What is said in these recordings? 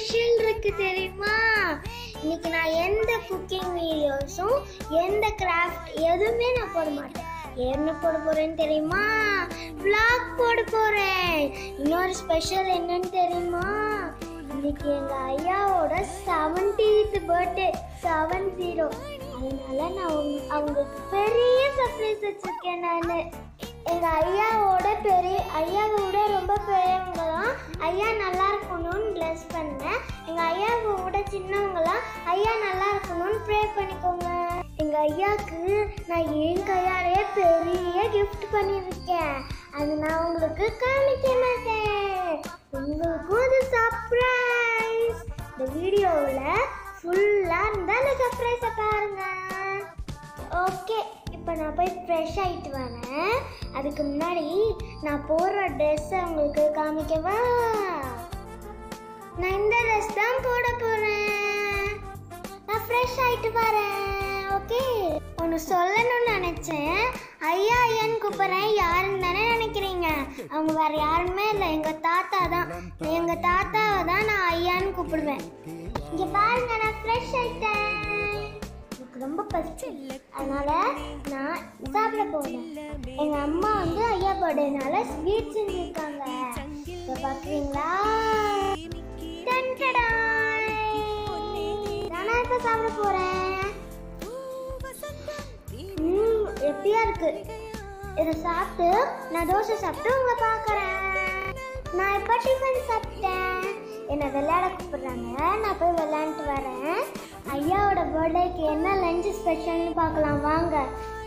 Special இருக்கு தெரியுமா இன்னைக்கு நான் எந்த குக்கிங் வீடியோஸும் எந்த கிராஃப்ட் எதுவுமே நான் போட மாட்டேன் என்ன போட போறேன்னு தெரியுமா vlog போட போறேன் இன்னொரு ஸ்பெஷல் என்னன்னு தெரியுமா இன்னைக்கு எங்க ஐயாவோட செவன்டீத் பர்த்டே செவன் ஜீரோ அதனால நான் அவங்க- அவங்களுக்கு பெரிய சர்ப்ரைஸ் வச்சிருக்கேன் நான் எங்க ஐயாவோட பெரிய ஐயாவை விட ரொம்ப பெரியவங்க தான் ஐயா நல்லா இருக்கணும்னு bless பண்ணேன் எங்க ஐயாவை விட சின்னவங்களாம் ஐயா நல்லா இருக்கணும்னு ப்ரே பண்ணிக்கோங்க எங்க ஐயாக்கு நான் என் கையாலேயே பெரிய gift பண்ணியிருக்கேன் அது நான் உங்களுக்கு காமிக்க மாட்டேன் உங்களுக்கும் அது சர்ப்ரைஸ் இந்த வீடியோவில் ஃபுல்லாக இருந்தால் அந்த சர்ப்ரைஸை பாருங்க ஓகே இப்போ நான் போய் ஃப்ரெஷ் ஆகிட்டு வரேன் அதுக்கு முன்னாடி நான் போடுற ட்ரெஸ்ஸை உங்களுக்கு காமிக்கவா நான் இந்த ட்ரெஸ் தான் போட போகிறேன் நான் ஃப்ரெஷ் ஆகிட்டு வரேன் ஓகே ஒன்று சொல்லணும்னு நினச்சேன் ஐயா ஐயான்னு கூப்பிட்றேன் யாருன்னு தானே நினைக்கிறீங்க அவங்க வேற யாருமே இல்லை எங்கள் தாத்தா தான் எங்கள் தாத்தாவை தான் நான் ஐயான்னு கூப்பிடுவேன் இங்கே பாருங்க நான் ஃப்ரெஷ் ஆகிட்டேன் எனக்கு ரொம்ப பசி அதனால நான் சாப்பிட போனேன் எங்க அம்மா வந்து ஐயா பர்த்டேனால ஸ்வீட் செஞ்சிருக்காங்க இதை பார்க்குறீங்களா டன் டடாய். நானா இப்ப சாப்பிட போறேன் ம், எப்படியா இருக்கு இதை சாப்பிட்டு நான் தோசை சாப்பிட்டு உங்களை பார்க்குறேன் நான் இப்போ டிஃபன் சாப்பிட்டேன் என்னை விளையாட கூப்பிடுறாங்க நான் போய் விளையாண்டுட்டு வரேன் ஐயாவோட பர்த்டேக்கு என்ன லஞ்ச் ஸ்பெஷல்னு பார்க்கலாம் வாங்க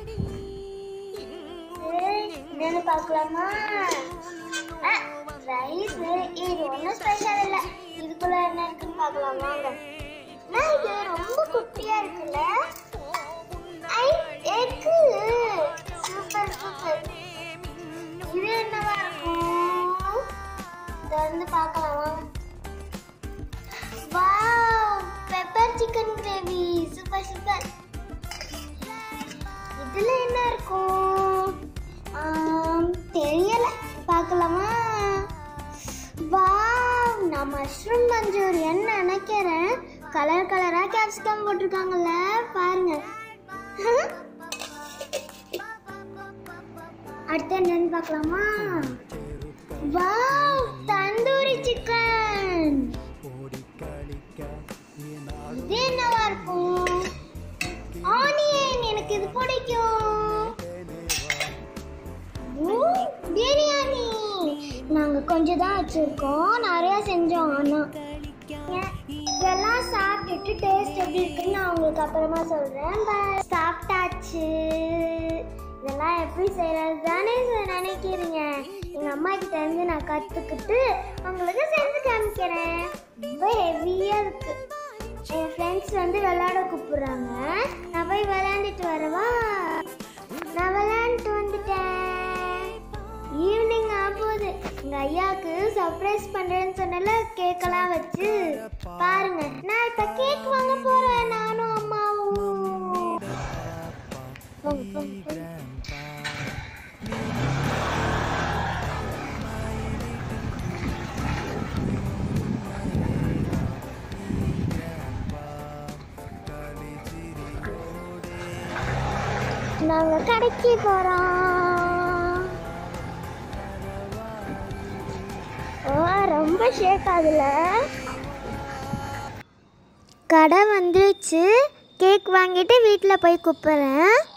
ஏய், என்னன்னு பார்க்கலாமா ரைஸ் இது ஒன்றும் ஸ்பெஷல் இல்லை இதுக்குள்ள என்ன இருக்குன்னு பார்க்கலாம் வாங்க அண்ணா, இது ரொம்ப குட்டியா இருக்குல்ல ஐ எக்கு சூப்பர் சூப்பர் இது என்னவா இருக்கும் திறந்து பார்க்கலாம் வாங்க wow pepper chicken gravy super super இதுல என்ன இருக்கும் ஆம், தெரியல பார்க்கலாமா வாவ் நான் மஷ்ரூம் மஞ்சூரியன் நினைக்கிறேன் கலர் கலரா கேப்சிகம் போட்டிருக்காங்கல்ல பாருங்க அடுத்து என்னன்னு பார்க்கலாமா வாவ் தந்தூரி சிக்கன் இது என்னவா இருக்கும் ஆனியன் எனக்கு இது பிடிக்கும் ம், பிரியாணி நாங்க கொஞ்சம் தான் வச்சிருக்கோம் நிறைய செஞ்சோம் ஆனா ஏன், இதெல்லாம் சாப்பிட்டுட்டு டேஸ்ட் எப்படி இருக்குன்னு நான் உங்களுக்கு அப்புறமா சொல்றேன் Bye. சாப்பிட்டாச்சு இதெல்லாம் எப்படி செய்யறது தானே நினைக்கிறீங்க எங்க அம்மா கிட்ட இருந்து நான் கத்துக்கிட்டு உங்களுக்கு செஞ்சு காமிக்கிறேன் ரொம்ப ஹெவியா இருக்கு என் ஃப்ரெண்ட்ஸ் வந்து விளையாட கூப்பிடுறாங்க நான் போய் விளையாண்டுட்டு வரவா நான் விளையாண்டுட்டு வந்துட்டேன் ஈவினிங் ஆகுது எங்க ஐயாவுக்கு சர்ப்ரைஸ் பண்றேன்னு சொன்னல கேக்கெல்லாம் வச்சு பாருங்க நான் இப்ப கேக் வாங்க போறேன் நானும் அம்மாவும் போங்க, போங்க, போங்க. நாங்க கடைக்கு போறோம் ஓ ரொம்ப ஷேக் ஆகுல கடை வந்துருச்சு கேக் வாங்கிட்டு வீட்டில் போய் கூப்பிட்றேன்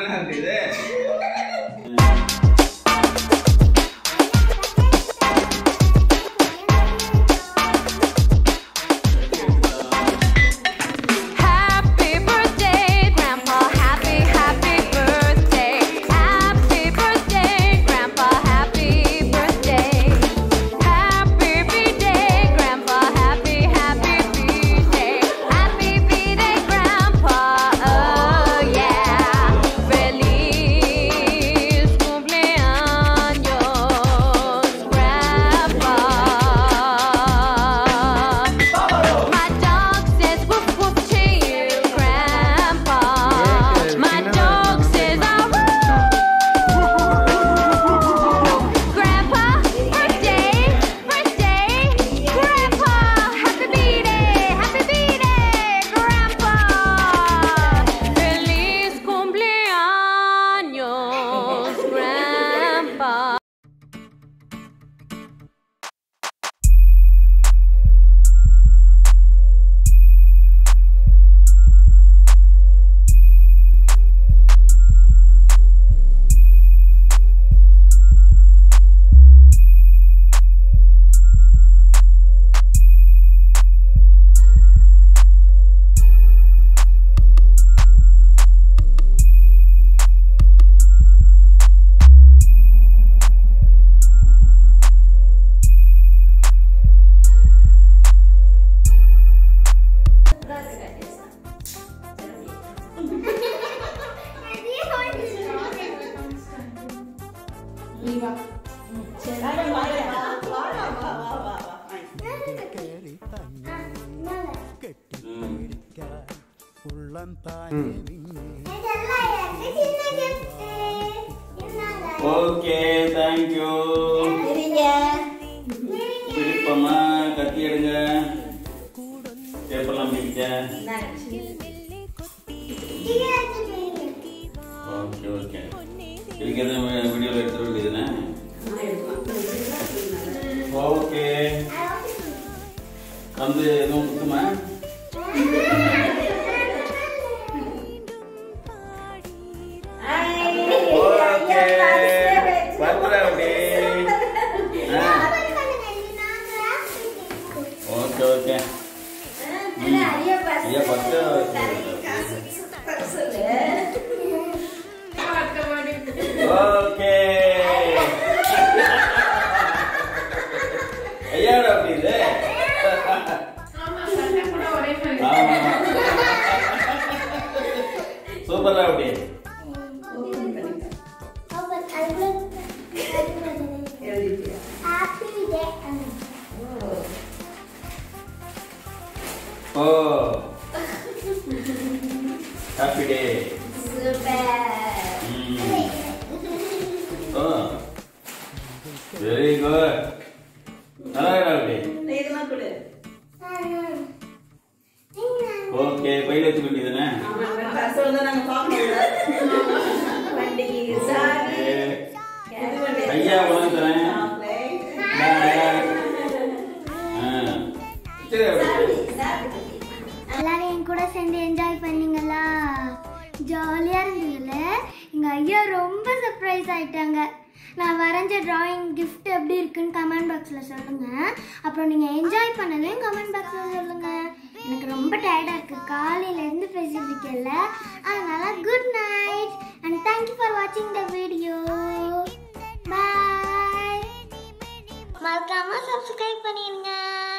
என்ன இருக்குது Happy birthday, Grandpa. Happy, happy birthday. Happy birthday, Grandpa. Happy birthday. Happy birthday, Grandpa. Happy, happy birthday. Happy birthday, Grandpa. Oh yeah. Feliz cumpleaños, Grandpa. My dog says woof woof to you, Grandpa. My dog says ah Grandpa, birthday, birthday, Grandpa, happy birthday, happy birthday, Grandpa. Feliz cumpleaños, Grandpa. Okay thank you பிடிப்பம்மா கத்தி எடுங்க பேப்பர்லாம் பிடிக்க okay okay இதுக்கு எதுவும் வீடியோவில் எடுத்துட வேண்டியதுதானே ஓகே வந்து எதுவும் குத்துமா ஓகே பத்திர அப்படி ஆ ஓகே ஓகே ம். ஐயா பத்து ஓகே ஐயாட அப்படி இது ஆமா சூப்பரா அப்படி Happy day. Oh happy day oh very good நல்லா இருக்கா அப்படி ஓகே பையில வச்சு வேண்டியதுதானே ஐயா உனக்கு தரேன் ஆ. சரி அப்படி எல்லாரும் என் கூட சேர்ந்து என்ஜாய் பண்ணீங்களா ஜாலியாக இருந்ததுல எங்கள் ஐயா ரொம்ப சர்ப்ரைஸ் ஆயிட்டாங்க நான் வரைஞ்ச டிராயிங் gift எப்படி இருக்குன்னு கமெண்ட் பாக்ஸில் சொல்லுங்கள் அப்புறம் நீங்கள் என்ஜாய் பண்ணதையும் கமெண்ட் பாக்ஸில் சொல்லுங்கள் எனக்கு ரொம்ப டயர்டாக இருக்குது காலையிலேருந்து பேசிட்டு இருக்கேன்ல அதனால good night and thank you for வாட்சிங் த வீடியோ பாய் மறக்காமல் சப்ஸ்கிரைப் பண்ணிடுங்க